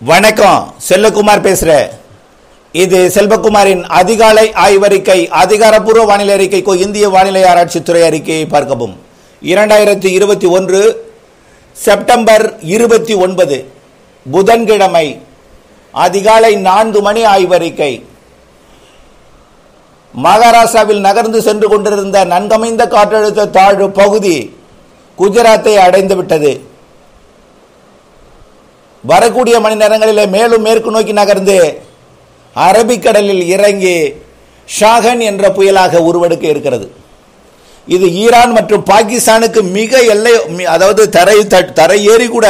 வணக்கம் செல்லகுமார் பேசுறேன் இது செல்வகுமாரின் அதிகாலை ஆய்வறிக்கை அதிகாரப்பூர்வ வானிலை அறிக்கைக்கு இந்திய வானிலை ஆராய்ச்சித்துறை அறிக்கையை பார்க்கவும் இரண்டாயிரத்தி இருபத்தி ஒன்று செப்டம்பர் இருபத்தி ஒன்பது புதன்கிழமை அதிகாலை நான்கு மணி ஆய்வறிக்கை மகாராஷ்டிராவில் நகர்ந்து சென்று கொண்டிருந்த நன்கமைந்த காற்றழுத்த தாழ்வு பகுதி குஜராத்தை அடைந்து விட்டது வரக்கூடிய மணி நேரங்களிலே மேலும் மேற்கு நோக்கி நகர்ந்து அரபிக்கடலில் இறங்கி ஷாகன் என்ற புயலாக உருவெடுக்க இருக்கிறது இது ஈரான் மற்றும் பாகிஸ்தானுக்கு மிக எல்லை மி- அதாவது தரை த- தரை ஏறி கூட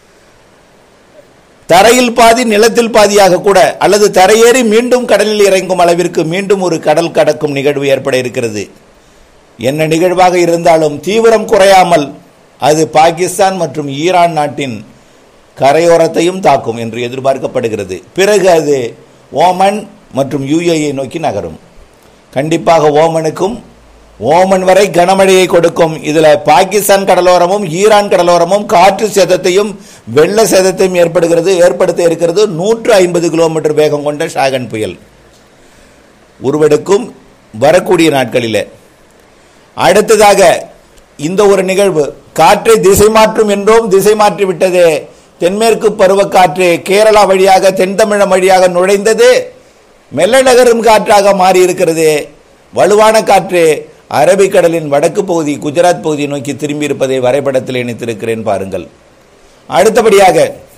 தரையில் பாதி நிலத்தில் பாதியாக கூட அல்லது தரையேறி மீண்டும் கடலில் இறங்கும் அளவிற்கு மீண்டும் ஒரு கடல் கடக்கும் நிகழ்வு ஏற்பட இருக்கிறது என்ன நிகழ்வாக இருந்தாலும் தீவிரம் குறையாமல் அது பாகிஸ்தான் மற்றும் ஈரான் நாட்டின் கரையோரத்தையும் தாக்கும் என்று எதிர்பார்க்கப்படுகிறது பிறகு அது ஓமன் மற்றும் யுஏஇ நோக்கி நகரும் கண்டிப்பாக ஓமனுக்கும் ஓமன் வரை கனமழையை கொடுக்கும் இதுல பாகிஸ்தான் கடலோரமும் ஈரான் கடலோரமும் காற்று சேதத்தையும் வெள்ள சேதத்தையும் ஏற்படுகிறது ஏற்படுத்த இருக்கிறது நூற்று ஐம்பது கிலோமீட்டர் வேகம் கொண்ட ஷாகன் புயல் உருவெடுக்கும் வரக்கூடிய நாட்களிலே அடுத்ததாக இந்த ஒரு நிகழ்வு காற்றை திசை மாற்றும் என்றும் திசை மாற்றி விட்டது தென்மேற்கு பருவக்காற்று கேரளா வழியாக தென் தமிழகம் வழியாக நுழைந்தது மெல்ல நகரும் காற்றாக மாறி இருக்கிறது வலுவான காற்று அரபிக்கடலின் வடக்கு பகுதி குஜராத் பகுதியை நோக்கி திரும்பி இருப்பதை வரைபடத்தில் இணைத்திருக்கிறேன் பாருங்கள் அடுத்தபடியாக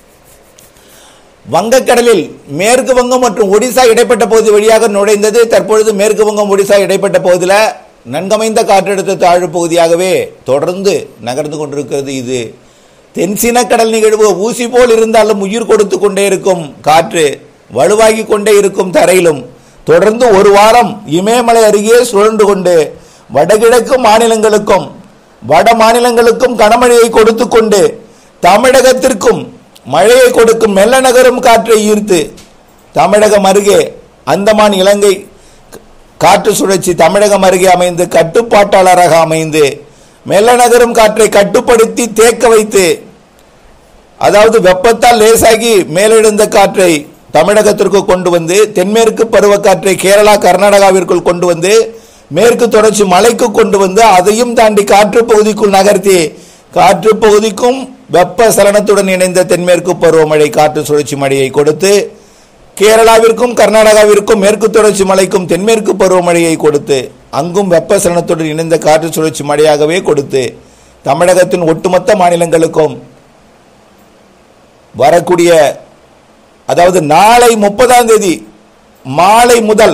வங்கக்கடலில் மேற்கு வங்கம் மற்றும் ஒடிசா இடைப்பட்ட பகுதி வழியாக நுழைந்தது தற்பொழுது மேற்கு வங்கம் ஒடிசா இடைப்பட்ட பகுதியில் நன்கமைந்த காற்றழுத்த தாழ்வு பகுதியாகவே தொடர்ந்து நகர்ந்து கொண்டிருக்கிறது இது தென்சீன கடல் நிகழ்வு ஊசி போல் இருந்தாலும் உயிர் கொடுத்து கொண்டே இருக்கும் காற்று வலுவாகி கொண்டே இருக்கும் தரையிலும் தொடர்ந்து ஒரு வாரம் இமயமலை அருகே சுழன்று கொண்டு வடகிழக்கு மாநிலங்களுக்கும் வட மாநிலங்களுக்கும் கனமழையை கொடுத்து கொண்டு தமிழகத்திற்கும் மழையை கொடுக்கும் மெல்ல நகரும் காற்றை ஈர்த்து தமிழகம் அருகே அந்தமான் இலங்கை காற்று சுழற்சி தமிழகம் அருகே அமைந்து கட்டுப்பாட்டாளராக அமைந்து மெல்ல நகரும் காற்றை கட்டுப்படுத்தி தேக்க வைத்து அதாவது வெப்பத்தால் லேசாகி மேலெழுந்த காற்றை தமிழகத்திற்கு கொண்டு வந்து தென்மேற்கு பருவக்காற்றை கேரளா கர்நாடகாவிற்குள் கொண்டு வந்து மேற்கு தொடர்ச்சி மலைக்கு கொண்டு வந்து அதையும் தாண்டி காற்று பகுதிக்குள் நகர்த்தி காற்று பகுதிக்கும் வெப்ப சலனத்துடன் இணைந்த தென்மேற்கு பருவமழை காற்று சுழற்சி மழையை கொடுத்து கேரளாவிற்கும் கர்நாடகாவிற்கும் மேற்கு தொடர்ச்சி மலைக்கும் தென்மேற்கு பருவமழையை கொடுத்து அங்கும் வெப்ப சலனத்துடன் இணைந்த காற்று சுழற்சி மழையாகவே கொடுத்து தமிழகத்தின் ஒட்டுமொத்த மாநிலங்களுக்கும் வரக்கூடிய அதாவது நாளை முப்பதாம் தேதி மாலை முதல்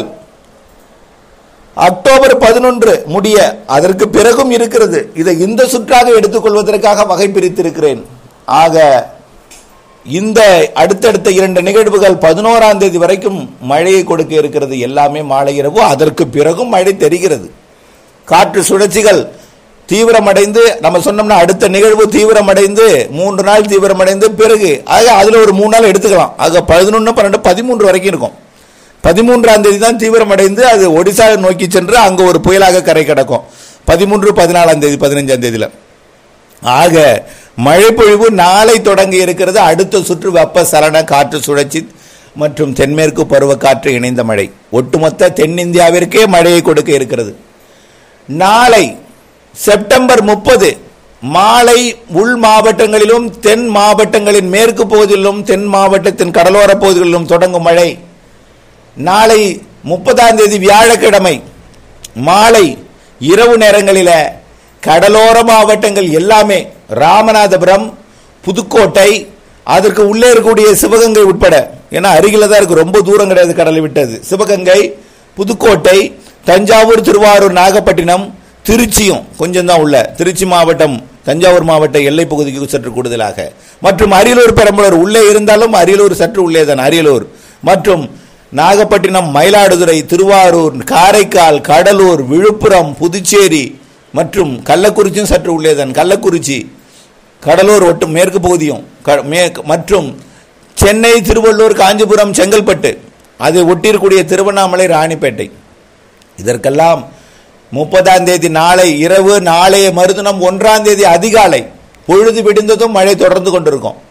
அக்டோபர் பதினொன்று முடிய அதற்கு பிறகும் இருக்கிறது இதை இந்த சுற்றாக எடுத்துக்கொள்வதற்காக வகை பிரித்திருக்கிறேன் ஆக இந்த அடுத்தடுத்த இரண்டு நிகழ்வுகள் பதினோராம் தேதி வரைக்கும் மழையை கொடுக்க இருக்கிறது எல்லாமே மாலை இரவு அதற்கு பிறகும் மழை தெரிகிறது காற்று சுழற்சிகள் தீவிரமடைந்து நம்ம சொன்னோம்னா அடுத்த நிகழ்வு தீவிரமடைந்து மூன்று நாள் தீவிரமடைந்து பிறகு ஆக அதுல ஒரு மூணு நாள் எடுத்துக்கலாம் ஆக பதினொன்று பன்னெண்டு பதிமூன்று வரைக்கும் இருக்கும் பதிமூன்றாம் தேதி தான் தீவிரமடைந்து அது ஒடிசா நோக்கி சென்று அங்க ஒரு புயலாக கரை கிடக்கும் பதிமூன்று பதினாலாம் தேதி பதினஞ்சாம் தேதியில ஆக மழை பொழிவு நாளை தொடங்கி இருக்கிறது அடுத்த சுற்று வெப்ப சலன காற்று சுழற்சி மற்றும் தென்மேற்கு பருவக்காற்று இணைந்த மழை ஒட்டுமொத்த தென்னிந்தியாவிற்கே மழையை கொடுக்க இருக்கிறது நாளை செப்டம்பர் முப்பது மாலை உள் மாவட்டங்களிலும் தென் மாவட்டங்களின் மேற்கு பகுதியிலும் தென் மாவட்டத்தின் கடலோர பகுதிகளிலும் தொடங்கும் மழை நாளை முப்பதாம் தேதி வியாழக்கிழமை மாலை இரவு நேரங்களில கடலோர மாவட்டங்கள் எல்லாமே ராமநாதபுரம் புதுக்கோட்டை அதற்கு உள்ளே இருக்கக்கூடிய சிவகங்கை உட்பட ஏன்னா அருகில தான் இருக்கு ரொம்ப தூரம் கிடையாது கடலை விட்டது சிவகங்கை புதுக்கோட்டை தஞ்சாவூர் திருவாரூர் நாகப்பட்டினம் திருச்சியும் கொஞ்சம் தான் உள்ள திருச்சி மாவட்டம் தஞ்சாவூர் மாவட்ட எல்லை பகுதிக்கு சற்று கூடுதலாக மற்றும் அரியலூர் பெரம்பலூர் உள்ளே இருந்தாலும் அரியலூர் சற்று உள்ளே தான் அரியலூர் மற்றும் நாகப்பட்டினம் மயிலாடுதுறை திருவாரூர் காரைக்கால் கடலூர் விழுப்புரம் புதுச்சேரி மற்றும் கள்ளக்குறிச்சியும் சற்று உள்ளேதான் கள்ளக்குறிச்சி கடலூர் ஒட்டு மேற்கு பகுதியும் க- மே- மற்றும் சென்னை திருவள்ளூர் காஞ்சிபுரம் செங்கல்பட்டு அதை ஒட்டியிருக்கூடிய திருவண்ணாமலை ராணிப்பேட்டை இதற்கெல்லாம் முப்பதாம் தேதி நாளை இரவு நாளைய மறுதினம் ஒன்றாம் தேதி அதிகாலை பொழுது விடிந்ததும் மழை தொடர்ந்து கொண்டிருக்கும்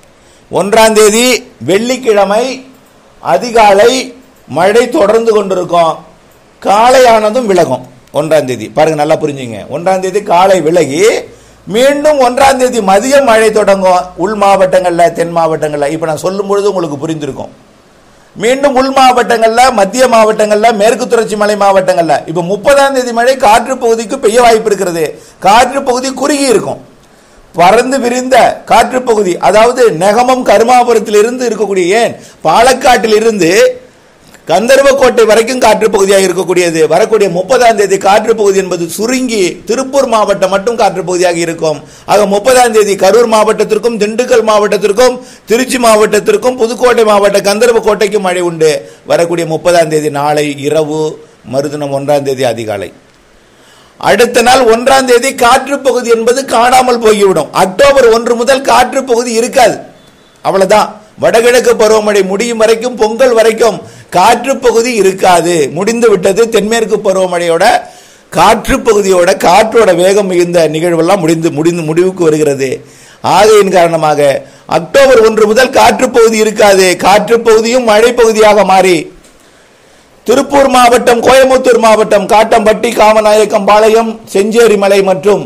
ஒன்றாம் தேதி வெள்ளிக்கிழமை அதிகாலை மழை தொடர்ந்து கொண்டிருக்கும் காலையானதும் விலகும் ஒன்றாம் தேதி பாருங்க நல்லா புரிஞ்சுங்க ஒன்றாம் தேதி காலை விலகி மீண்டும் ஒன்றாம் தேதி மதியம் மழை தொடங்கும் உள் மாவட்டங்கள்ல தென் மாவட்டங்கள்ல இப்ப நான் சொல்லும் பொழுது உங்களுக்கு புரிந்திருக்கும் மீண்டும் உள் மாவட்டங்கள்ல மத்திய மாவட்டங்கள்ல மேற்கு தொடர்ச்சி மலை மாவட்டங்கள்ல இப்ப முப்பதாம் தேதி மழை காற்று பகுதிக்கு பெய்ய வாய்ப்பு இருக்கிறது காற்று பகுதி குறுகி இருக்கும் பறந்து விரிந்த காற்று பகுதி அதாவது நெகமம் கருமாபுரத்தில் இருந்து இருக்கக்கூடிய ஏன் பாலக்காட்டில் இருந்து கந்தர்வக்கோட்டை வரைக்கும் காற்று பகுதியாக இருக்கக்கூடியது வரக்கூடிய முப்பதாம் தேதி காற்று பகுதி என்பது சுருங்கி திருப்பூர் மாவட்டம் மட்டும் காற்று பகுதியாக இருக்கும் ஆக முப்பதாம் தேதி கரூர் மாவட்டத்திற்கும் திண்டுக்கல் மாவட்டத்திற்கும் திருச்சி மாவட்டத்திற்கும் புதுக்கோட்டை மாவட்ட கந்தர்வக்கோட்டைக்கும் மழை உண்டு வரக்கூடிய முப்பதாம் தேதி நாளை இரவு மறுதினம் ஒன்றாம் தேதி அதிகாலை அடுத்த நாள் ஒன்றாம் தேதி காற்று பகுதி என்பது காணாமல் போய்விடும் அக்டோபர் ஒன்று முதல் காற்று பகுதி இருக்காது அவ்வளவுதான் வடகிழக்கு பருவமழை முடியும் வரைக்கும் பொங்கல் வரைக்கும் காற்று பகுதி இருக்காது முடிந்து விட்டது தென்மேற்கு பருவமழையோட காற்று பகுதியோட காற்றோட வேகம் மிகுந்த நிகழ்வெல்லாம் முடிந்து முடிந்து முடிவுக்கு வருகிறது ஆகையின் காரணமாக அக்டோபர் ஒன்று முதல் காற்று பகுதி இருக்காது காற்று பகுதியும் மழை பகுதியாக மாறி திருப்பூர் மாவட்டம் கோயம்புத்தூர் மாவட்டம் காட்டம்பட்டி காமநாயக்கம் பாளையம் செஞ்சேரி மலை மற்றும்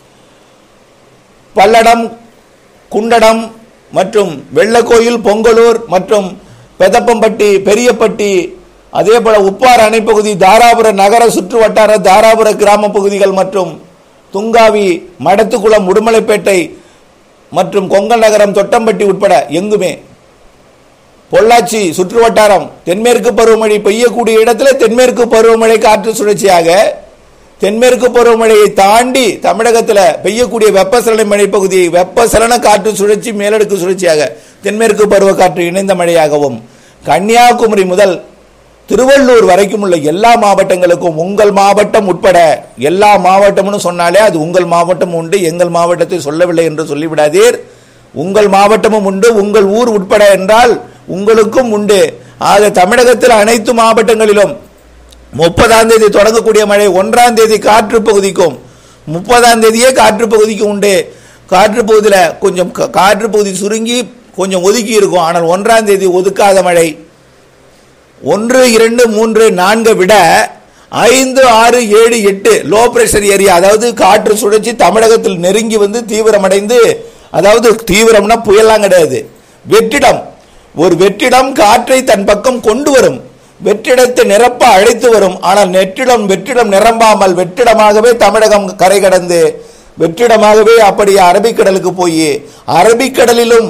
பல்லடம் குண்டடம் மற்றும் வெள்ளக்கோயில் பொங்கலூர் மற்றும் பெதப்பம்பட்டி பெரியப்பட்டி அதே போல உப்பார் அணைப்பகுதி தாராபுர நகர சுற்று வட்டார தாராபுர கிராம பகுதிகள் மற்றும் துங்காவி மடத்துக்குளம் உடுமலைப்பேட்டை மற்றும் கொங்கல் நகரம் தொட்டம்பட்டி உட்பட எங்குமே பொள்ளாச்சி சுற்று வட்டாரம் தென்மேற்கு பருவமழை பெய்யக்கூடிய இடத்துல தென்மேற்கு பருவமழை காற்று சுழற்சியாக தென்மேற்கு பருவமழையை தாண்டி தமிழகத்தில் பெய்யக்கூடிய வெப்பசலன மழை பகுதி வெப்பசலன காற்று சுழற்சி மேலடுக்கு சுழற்சியாக தென்மேற்கு பருவ காற்று இணைந்த மழையாகவும் கன்னியாகுமரி முதல் திருவள்ளூர் வரைக்கும் உள்ள எல்லா மாவட்டங்களுக்கும் உங்கள் மாவட்டம் உட்பட எல்லா மாவட்டம்னு சொன்னாலே அது உங்கள் மாவட்டம் உண்டு எங்கள் மாவட்டத்தை சொல்லவில்லை என்று சொல்லிவிடாதீர் உங்கள் மாவட்டமும் உண்டு உங்கள் ஊர் உட்பட என்றால் உங்களுக்கும் உண்டு ஆக தமிழகத்தில் அனைத்து மாவட்டங்களிலும் முப்பதாம் தேதி தொடங்கக்கூடிய மழை ஒன்றாம் தேதி காற்று பகுதிக்கும் முப்பதாம் தேதியே காற்று பகுதிக்கு உண்டு காற்று பகுதியில் கொஞ்சம் கா- காற்று பகுதி சுருங்கி கொஞ்சம் ஒதுக்கி இருக்கும் ஆனால் ஒன்றாம் தேதி ஒதுக்காத மழை ஒன்று இரண்டு மூன்று நான்கு விட ஐந்து ஆறு ஏழு எட்டு லோ பிரஷர் ஏரியா அதாவது காற்று சுழற்சி தமிழகத்தில் நெருங்கி வந்து தீவிரமடைந்து அதாவது தீவிரம்னா புயலாம் கிடையாது வெற்றிடம் ஒரு வெற்றிடம் காற்றை தன் பக்கம் கொண்டு வரும் வெற்றிடத்தை நிரப்ப அழைத்து வரும் ஆனால் நெற்றிடம் வெற்றிடம் நிரம்பாமல் வெற்றிடமாகவே தமிழகம் கரை கடந்து வெற்றிடமாகவே அப்படியே அரபிக்கடலுக்கு போய் அரபிக்கடலிலும்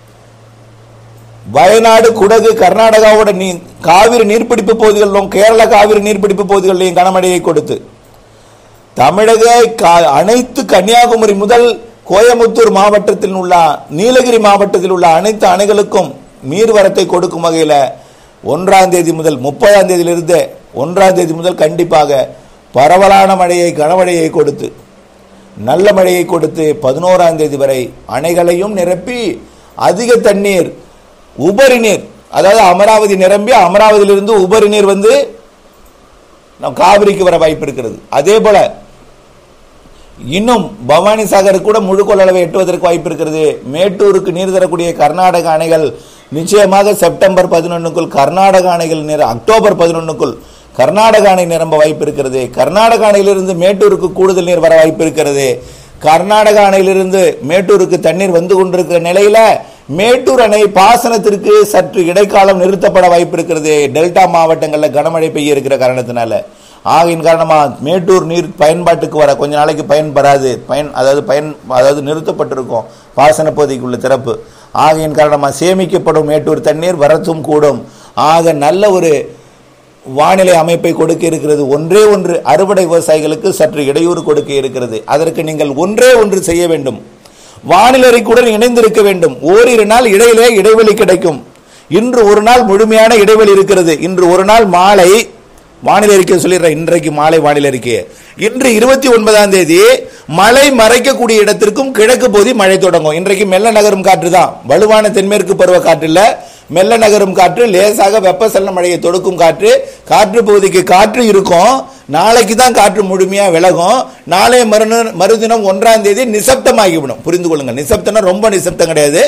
வயநாடு குடகு கர்நாடகாவோட நீ காவிரி நீர்பிடிப்பு பகுதிகளிலும் கேரள காவிரி நீர்பிடிப்பு பகுதிகளிலும் கனமழையை கொடுத்து தமிழக கா- அனைத்து கன்னியாகுமரி முதல் கோயமுத்தூர் மாவட்டத்தில் உள்ள நீலகிரி மாவட்டத்தில் உள்ள அனைத்து அணைகளுக்கும் நீர்வரத்தை கொடுக்கும் வகையில் ஒன்றாம் தேதி முதல் முப்பதாம் தேதியிலிருந்து ஒன்றாம் தேதி முதல் கண்டிப்பாக பரவலான மழையை கனமழையை கொடுத்து நல்ல மழையை கொடுத்து பதினோராம் தேதி வரை அணைகளையும் நிரப்பி அதிக தண்ணீர் உபரி நீர் அதாவது அமராவதி நிரம்பி அமராவதியிலிருந்து உபரி நீர் வந்து நம் காவிரிக்கு வர வாய்ப்பு இருக்கிறது அதே போல இன்னும் பவானி சாகர் கூட முழு கொள்ளளவை எட்டுவதற்கு வாய்ப்பு இருக்கிறது மேட்டூருக்கு நீர் தரக்கூடிய கர்நாடக அணைகள் நிச்சயமாக செப்டம்பர் பதினொன்னுக்குள் கர்நாடக அணைகள் நிர அக்டோபர் பதினொன்னுக்குள் கர்நாடக அணை நிரம்ப வாய்ப்பு இருக்கிறது கர்நாடக அணையிலிருந்து மேட்டூருக்கு கூடுதல் நீர் வர வாய்ப்பு இருக்கிறது கர்நாடக அணையிலிருந்து மேட்டூருக்கு தண்ணீர் வந்து கொண்டிருக்கிற நிலையில மேட்டூர் அணை பாசனத்திற்கு சற்று இடைக்காலம் நிறுத்தப்பட வாய்ப்பு இருக்கிறது டெல்டா மாவட்டங்களில் கனமழை பெய்ய இருக்கிற காரணத்தினால ஆகையின் காரணமா மேட்டூர் நீர் பயன்பாட்டுக்கு வர கொஞ்ச நாளைக்கு பயன்பெறாது பயன் அதாவது பயன் அதாவது நிறுத்தப்பட்டிருக்கும் பாசன பகுதிக்குள்ள திறப்பு ஆகையின் காரணமா சேமிக்கப்படும் மேட்டூர் தண்ணீர் வரத்தும் கூடும் ஆக நல்ல ஒரு வானிலை அமைப்பை கொடுக்க இருக்கிறது ஒன்றே ஒன்று அறுவடை விவசாயிகளுக்கு சற்று இடையூறு கொடுக்க இருக்கிறது அதற்கு நீங்கள் ஒன்றே ஒன்று செய்ய வேண்டும் வானிலை அறிக்கையுடன் இணைந்திருக்க வேண்டும் ஓரிரு நாள் இடையிலே இடைவெளி கிடைக்கும் இன்று ஒரு நாள் முழுமையான இடைவெளி இருக்கிறது இன்று ஒரு நாள் மாலை வானிலை அறிக்கை சொல்லிடுறேன் இன்றைக்கு மாலை வானிலை அறிக்கை இன்று இருபத்தி ஒன்பதாம் தேதி மழை மறைக்கக்கூடிய இடத்திற்கும் கிழக்கு பகுதி மழை தொடங்கும் இன்றைக்கு மெல்ல நகரும் காற்று தான் வலுவான தென்மேற்கு பருவ காற்று இல்ல மெல்ல நகரும் காற்று லேசாக வெப்பசலன மழையை தொடுக்கும் காற்று காற்று பகுதிக்கு காற்று இருக்கும் நாளைக்கு தான் காற்று முழுமையா விலகும் நாளைய மறுநாள் மறுதினம் ஒன்றாம் தேதி நிசப்தமாகிவிடும் புரிந்து கொள்ளுங்க நிசப்தம்னா ரொம்ப நிசப்தம் கிடையாது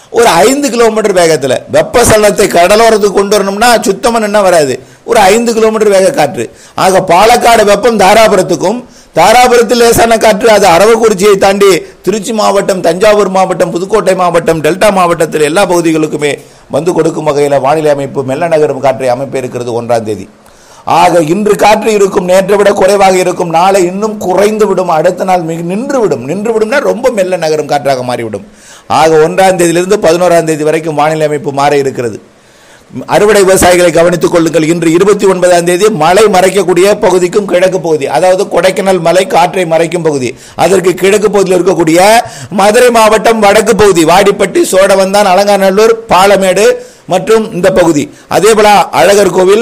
ஒரு ஐந்து கிலோமீட்டர் வேகத்தில் வெப்பசலனத்தை கடலோரத்துக்கு கொண்டு வரணும்னா சுத்தமாக நின்னா வராது ஒரு ஐந்து கிலோமீட்டர் வேக காற்று ஆக பாலக்காடு வெப்பம் தாராபுரத்துக்கும் தாராபுரத்தில் லேசான காற்று அது அரவக்குறிச்சியை தாண்டி திருச்சி மாவட்டம் தஞ்சாவூர் மாவட்டம் புதுக்கோட்டை மாவட்டம் டெல்டா மாவட்டத்தில் எல்லா பகுதிகளுக்குமே வந்து கொடுக்கும் வகையில் வானிலை அமைப்பு மெல்ல நகரும் காற்றை அமைப்பு இருக்கிறது ஒன்றாம் தேதி ஆக இன்று காற்று இருக்கும் நேற்றை விட குறைவாக இருக்கும் நாளை இன்னும் குறைந்து விடும் அடுத்த நாள் மிக நின்று விடும் நின்று விடும்னா ரொம்ப மெல்ல நகரும் காற்றாக மாறிவிடும் ஆக ஒன்றாம் தேதியிலிருந்து பதினோராம் தேதி வரைக்கும் வானிலை அமைப்பு மாற இருக்கிறது அறுவடை விவசாயிகளை கவனித்துக் கொள்ளுங்கள் இன்று இருபத்தி ஒன்பதாம் தேதி மழை மறைக்கக்கூடிய பகுதிக்கும் கிழக்கு பகுதி அதாவது கொடைக்கானல் மலை காற்றை மறைக்கும் பகுதி அதற்கு கிழக்கு பகுதியில் இருக்கக்கூடிய மதுரை மாவட்டம் வடக்கு பகுதி வாடிப்பட்டி சோழவந்தான் அலங்காநல்லூர் பாலமேடு மற்றும் இந்த பகுதி அதே போல அழகர் கோவில்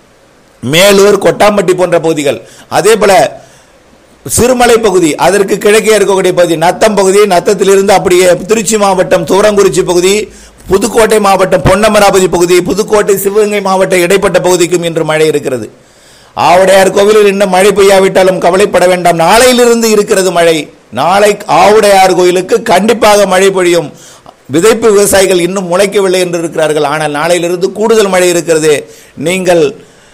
மேலூர் கொட்டாம்பட்டி போன்ற பகுதிகள் அதே போல சிறுமலை பகுதி அதற்கு கிழக்கே இருக்கக்கூடிய பகுதி நத்தம் பகுதி நத்தத்திலிருந்து அப்படியே திருச்சி மாவட்டம் தூரங்குறிச்சி பகுதி புதுக்கோட்டை மாவட்டம் பொன்னமராவதி பகுதி புதுக்கோட்டை சிவகங்கை மாவட்ட இடைப்பட்ட பகுதிக்கும் இன்று மழை இருக்கிறது ஆவுடையார் கோவிலில் இன்னும் மழை பெய்யாவிட்டாலும் கவலைப்பட வேண்டாம் நாளையிலிருந்து இருக்கிறது மழை நாளை ஆவுடையார் கோயிலுக்கு கண்டிப்பாக மழை பொழியும் விதைப்பு விவசாயிகள் இன்னும் முளைக்கவில்லை என்று இருக்கிறார்கள் ஆனால் நாளையிலிருந்து கூடுதல் மழை இருக்கிறது நீங்கள்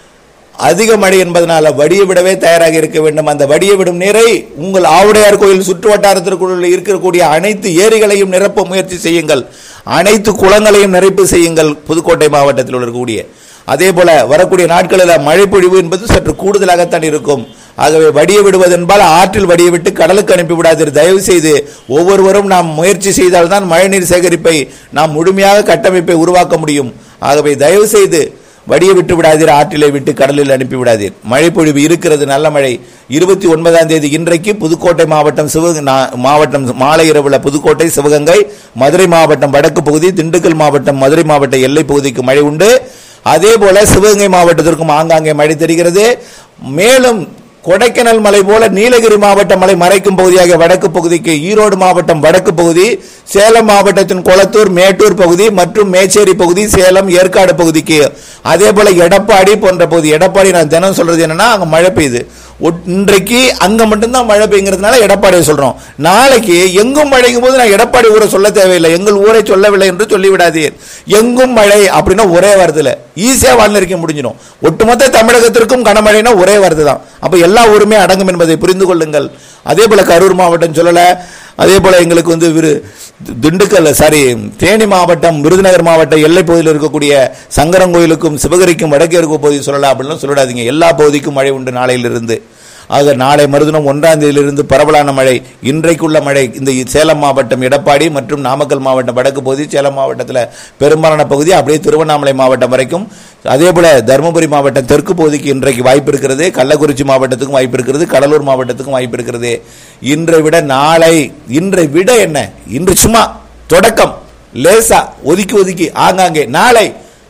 அதிக மழை என்பதனால வடிய விடவே தயாராக இருக்க வேண்டும் அந்த வடிய விடும் நீரை உங்கள் ஆவுடையார் கோயில் சுற்று வட்டாரத்திற்குள்ள இருக்கக்கூடிய அனைத்து ஏரிகளையும் நிரப்ப முயற்சி செய்யுங்கள் அனைத்து குளங்களையும் நிரப்பு செய்யுங்கள் புதுக்கோட்டை மாவட்டத்தில் இருக்கக்கூடிய அதே போல வரக்கூடிய நாட்களில் மழை பொழிவு என்பது சற்று கூடுதலாகத்தான் இருக்கும் ஆகவே வடிய விடுவது என்பால் ஆற்றில் வடிய விட்டு கடலுக்கு அனுப்பி விடாதீர் தயவு செய்து ஒவ்வொருவரும் நாம் முயற்சி செய்தால்தான் மழைநீர் சேகரிப்பை நாம் முழுமையாக கட்டமைப்பை உருவாக்க முடியும் ஆகவே தயவு செய்து வடிய விட்டு விடாதீர் ஆற்றிலே விட்டு கடலில் அனுப்பி விடாதீர் மழை பொழிவு இருக்கிறது நல்ல மழை இருபத்தி ஒன்பதாம் தேதி இன்றைக்கு புதுக்கோட்டை மாவட்டம் சிவகங்கை நா- மாவட்டம் மாலை இரவுல புதுக்கோட்டை சிவகங்கை மதுரை மாவட்டம் வடக்கு பகுதி திண்டுக்கல் மாவட்டம் மதுரை மாவட்ட எல்லை பகுதிக்கு மழை உண்டு அதே போல சிவகங்கை மாவட்டத்திற்கும் ஆங்காங்கே மழை தெரிகிறது மேலும் கொடைக்கானல் மலை போல நீலகிரி மாவட்ட மலை மறைக்கும் பகுதியாக வடக்கு பகுதிக்கு ஈரோடு மாவட்டம் வடக்கு பகுதி சேலம் மாவட்டத்தின் கொளத்தூர் மேட்டூர் பகுதி மற்றும் மேச்சேரி பகுதி சேலம் ஏற்காடு பகுதிக்கு அதே போல எடப்பாடி போன்ற பகுதி எடப்பாடி நான் தினம் சொல்றது என்னன்னா அங்க மழை பெய்யுது ஒட்- இன்றைக்கு அங்க மட்டும்தான் மழை பெய்யுங்கிறதுனால எடப்பாடியை சொல்றோம் நாளைக்கு எங்கும் மழைக்கும் போது நான் எடப்பாடி ஊரை சொல்ல தேவையில்லை எங்கள் ஊரை சொல்லவில்லை என்று சொல்லிவிடாதீர் எங்கும் மழை அப்படின்னா ஒரே வாரத்தில் ஈஸியா வாழ்நிலைக்க முடிஞ்சிடும் ஒட்டுமொத்த தமிழகத்திற்கும் கனமழைனா ஒரே வார்த்தை தான் அப்ப எல்லா ஊருமே அடங்கும் என்பதை புரிந்து கொள்ளுங்கள் அதே போல கரூர் மாவட்டம் சொல்லல அதே போல எங்களுக்கு வந்து விரு திண்டுக்கல் சாரி தேனி மாவட்டம் விருதுநகர் மாவட்ட எல்லை பகுதியில் இருக்கக்கூடிய சங்கரங்கோயிலுக்கும் சிவகரிக்கும் வடக்கே இருக்க பகுதி சொல்லலாம் அப்படின்லாம் சொல்லிடாதீங்க எல்லா பகுதிக்கும் மழை உண்டு நாளையிலிருந்து ஆக நாளை மறுதினம் ஒன்றாம் தேதியிலிருந்து பரவலான மழை இன்றைக்குள்ள மழை இந்த சேலம் மாவட்டம் எடப்பாடி மற்றும் நாமக்கல் மாவட்டம் வடக்கு பகுதி சேலம் மாவட்டத்தில் பெரும்பாலான பகுதி அப்படியே திருவண்ணாமலை மாவட்டம் வரைக்கும் அதே போல தருமபுரி மாவட்டம் தெற்கு பகுதிக்கு இன்றைக்கு வாய்ப்பு இருக்கிறது கள்ளக்குறிச்சி மாவட்டத்துக்கும் வாய்ப்பு இருக்கிறது கடலூர் மாவட்டத்துக்கும் வாய்ப்பு இருக்கிறது இன்றை விட நாளை இன்றை விட என்ன இன்று சும்மா தொடக்கம் லேசா ஒதுக்கி ஒதுக்கி ஆங்காங்கே நாளை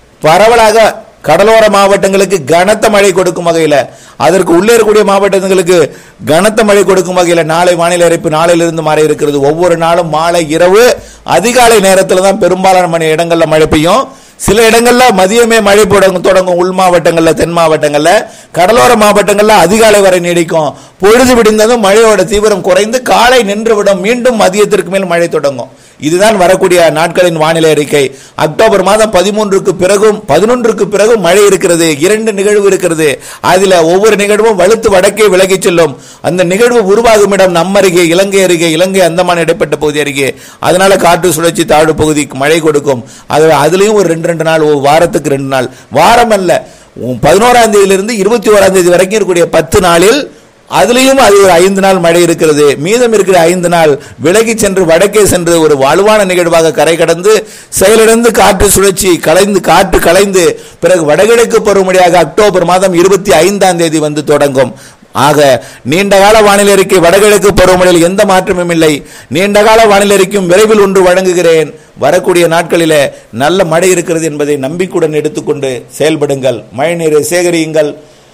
பரவலாக கடலோர மாவட்டங்களுக்கு கனத்த மழை கொடுக்கும் வகையில அதற்கு உள்ளே இருக்கக்கூடிய மாவட்டங்களுக்கு கனத்த மழை கொடுக்கும் வகையில நாளை வானிலை அறிப்பு நாளையிலிருந்து மாற இருக்கிறது ஒவ்வொரு நாளும் மாலை இரவு அதிகாலை நேரத்துல தான் பெரும்பாலான மணி இடங்கள்ல மழை பெய்யும் சில இடங்கள்ல மதியமே மழை தொடங்கும் தொடங்கும் உள் மாவட்டங்கள்ல தென் மாவட்டங்கள்ல கடலோர மாவட்டங்கள்ல அதிகாலை வரை நீடிக்கும் பொழுது விடிந்ததும் மழையோட தீவிரம் குறைந்து காலை நின்றுவிடும் மீண்டும் மதியத்திற்கு மேல் மழை தொடங்கும் இதுதான் வரக்கூடிய நாட்களின் வானிலை அறிக்கை அக்டோபர் மாதம் பதிமூன்றுக்கு பிறகும் பதினொன்றுக்கு பிறகும் மழை இருக்கிறது இரண்டு நிகழ்வு இருக்கிறது அதுல ஒவ்வொரு நிகழ்வும் வலுத்து வடக்கே விலகிச் செல்லும் அந்த நிகழ்வு உருவாகும் இடம் நம்ம அருகே இலங்கை அருகே இலங்கை அந்தமான் இடைப்பட்ட பகுதி அருகே அதனால காற்று சுழற்சி தாழ்வு பகுதிக்கு மழை கொடுக்கும் அது அதுலயும் ஒரு ரெண்டு ரெண்டு நாள் ஒரு வாரத்துக்கு ரெண்டு நாள் வாரம் அல்ல பதினோராம் தேதியிலிருந்து இருபத்தி ஓராம் தேதி வரைக்கும் இருக்கக்கூடிய பத்து நாளில் அதுலயும் அது ஒரு ஐந்து நாள் மழை இருக்கிறது மீதம் இருக்கிற ஐந்து நாள் விலகி சென்று வடக்கே சென்று ஒரு வலுவான நிகழ்வாக கரை கடந்து செயலிழந்து காற்று சுழற்சி கலைந்து காற்று கலைந்து பிறகு வடகிழக்கு பருவமழையாக அக்டோபர் மாதம் இருபத்தி ஐந்தாம் தேதி வந்து தொடங்கும் ஆக நீண்டகால வானிலை அறிக்கை வடகிழக்கு பருவமழையில் எந்த மாற்றமும் இல்லை நீண்டகால வானிலை அறிக்கையும் விரைவில் ஒன்று வழங்குகிறேன் வரக்கூடிய நாட்களிலே நல்ல மழை இருக்கிறது என்பதை நம்பிக்கையுடன் எடுத்துக்கொண்டு செயல்படுங்கள் மழை நீரை சேகரியுங்கள்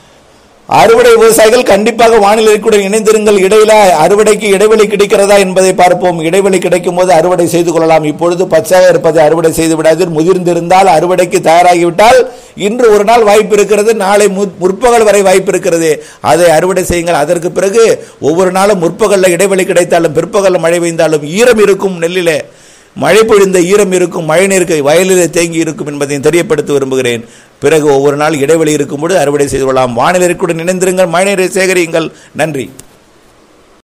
அறுவடை விவசாயிகள் கண்டிப்பாக வானிலை அறிக்கையுடன் இணைந்திருங்கள் இடையில அறுவடைக்கு இடைவெளி கிடைக்கிறதா என்பதை பார்ப்போம் இடைவெளி கிடைக்கும் போது அறுவடை செய்து கொள்ளலாம் இப்பொழுது பச்சையாக இருப்பதை அறுவடை செய்து விடாதீர் முதிர்ந்திருந்தால் அறுவடைக்கு தயாராகிவிட்டால் இன்று ஒரு நாள் வாய்ப்பு இருக்கிறது நாளை மு- முற்பகல் வரை வாய்ப்பு இருக்கிறது அதை அறுவடை செய்யுங்கள் அதற்கு பிறகு ஒவ்வொரு நாளும் முற்பகல்ல இடைவெளி கிடைத்தாலும் பிற்பகல்ல மழை பெய்ந்தாலும் ஈரம் இருக்கும் நெல்லிலே மழை பொழிந்த ஈரம் இருக்கும் மழை நீருக்கு வயலில் தேங்கி இருக்கும் என்பதையும் தெரியப்படுத்த விரும்புகிறேன் பிறகு ஒவ்வொரு நாள் இடைவெளி இருக்கும்போது அறுவடை செய்து கொள்ளலாம் வானிலை இருக்குடன் இணைந்திருங்கள் மழை நீரை சேகரியுங்கள் நன்றி